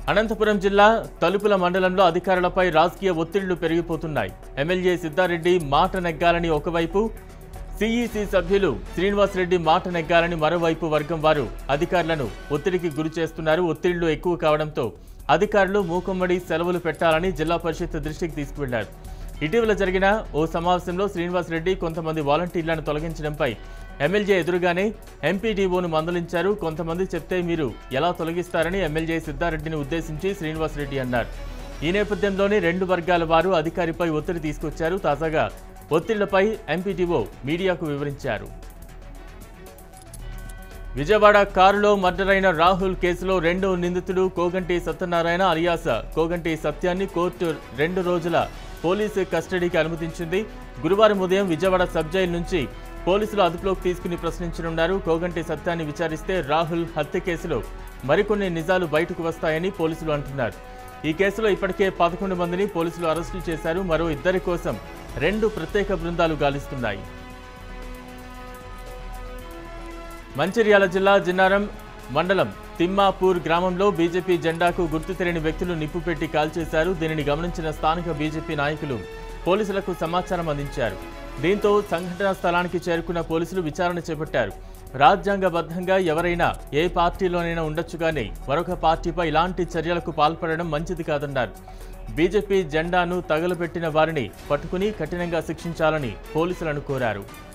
అనంతపురం జిల్లా తలుపుల మండలంలో అధికారులపై రాజకీయ ఒత్తిళ్లు పెరిగిపోతున్నాయి ఎమ్మెల్యే సిద్ధారెడ్డి మాట నెగ్గాలని ఒకవైపు సిఈసి సభ్యులు శ్రీనివాస్ రెడ్డి మాట నెగ్గాలని మరోవైపు వర్గం వారు అధికారులను ఒత్తిడికి గురి చేస్తున్నారు ఒత్తిళ్లు ఎక్కువ కావడంతో అధికారులు మూకుమ్మడి సెలవులు పెట్టాలని జిల్లా పరిషత్ దృష్టికి తీసుకువెళ్లారు ఇటీవల జరిగిన ఓ సమావేశంలో శ్రీనివాస్ రెడ్డి కొంతమంది వాలంటీర్లను తొలగించడంపై ఎమ్మెల్యే ఎదురుగానే ఎంపీడీఓను మందలించారు కొంతమంది చెప్తే మీరు ఎలా తొలగిస్తారని ఎమ్మెల్యే సిద్ధారెడ్డిని ఉద్దేశించి శ్రీనివాస్ రెడ్డి అన్నారు ఈ నేపథ్యంలోనే రెండు వర్గాల వారు అధికారిపై ఒత్తిడి తీసుకొచ్చారు తాజాగా ఒత్తిళ్లపై ఎంపీడీఓ మీడియాకు వివరించారు విజయవాడ కారులో మర్డర్ అయిన రాహుల్ కేసులో రెండో నిందితుడు కోగంటి సత్యనారాయణ అలియాస కోగంటి సత్యాన్ని కోర్టు రెండు రోజుల పోలీసు కస్టడీకి అనుమతించింది గురువారం ఉదయం విజయవాడ సబ్ జైలు నుంచి పోలీసులు అదుపులోకి తీసుకుని ప్రశ్నించనున్నారు కోగంటి సత్యాన్ని విచారిస్తే రాహుల్ హత్య కేసులో మరికొన్ని నిజాలు బయటకు వస్తాయని పోలీసులు అంటున్నారు ఈ కేసులో ఇప్పటికే పదకొండు మందిని పోలీసులు అరెస్టు చేశారు మరో ఇద్దరి కోసం రెండు ప్రత్యేక బృందాలు గాలిస్తున్నాయి మంచిర్యాల జిల్లా జిన్నారం మండలం తిమ్మాపూర్ గ్రామంలో బీజేపీ జెండాకు గుర్తు తెలియని వ్యక్తులు నిప్పుపెట్టి కాల్చేశారు దీనిని గమనించిన స్థానిక బీజేపీ నాయకులు పోలీసులకు సమాచారం అందించారు దీంతో సంఘటనా స్థలానికి చేరుకున్న పోలీసులు విచారణ చేపట్టారు రాజ్యాంగబద్ధంగా ఎవరైనా ఏ పార్టీలోనైనా ఉండొచ్చు కానీ మరొక పార్టీపై ఇలాంటి చర్యలకు పాల్పడడం మంచిది కాదన్నారు బీజేపీ జెండాను తగలబెట్టిన వారిని పట్టుకుని కఠినంగా శిక్షించాలని పోలీసులను కోరారు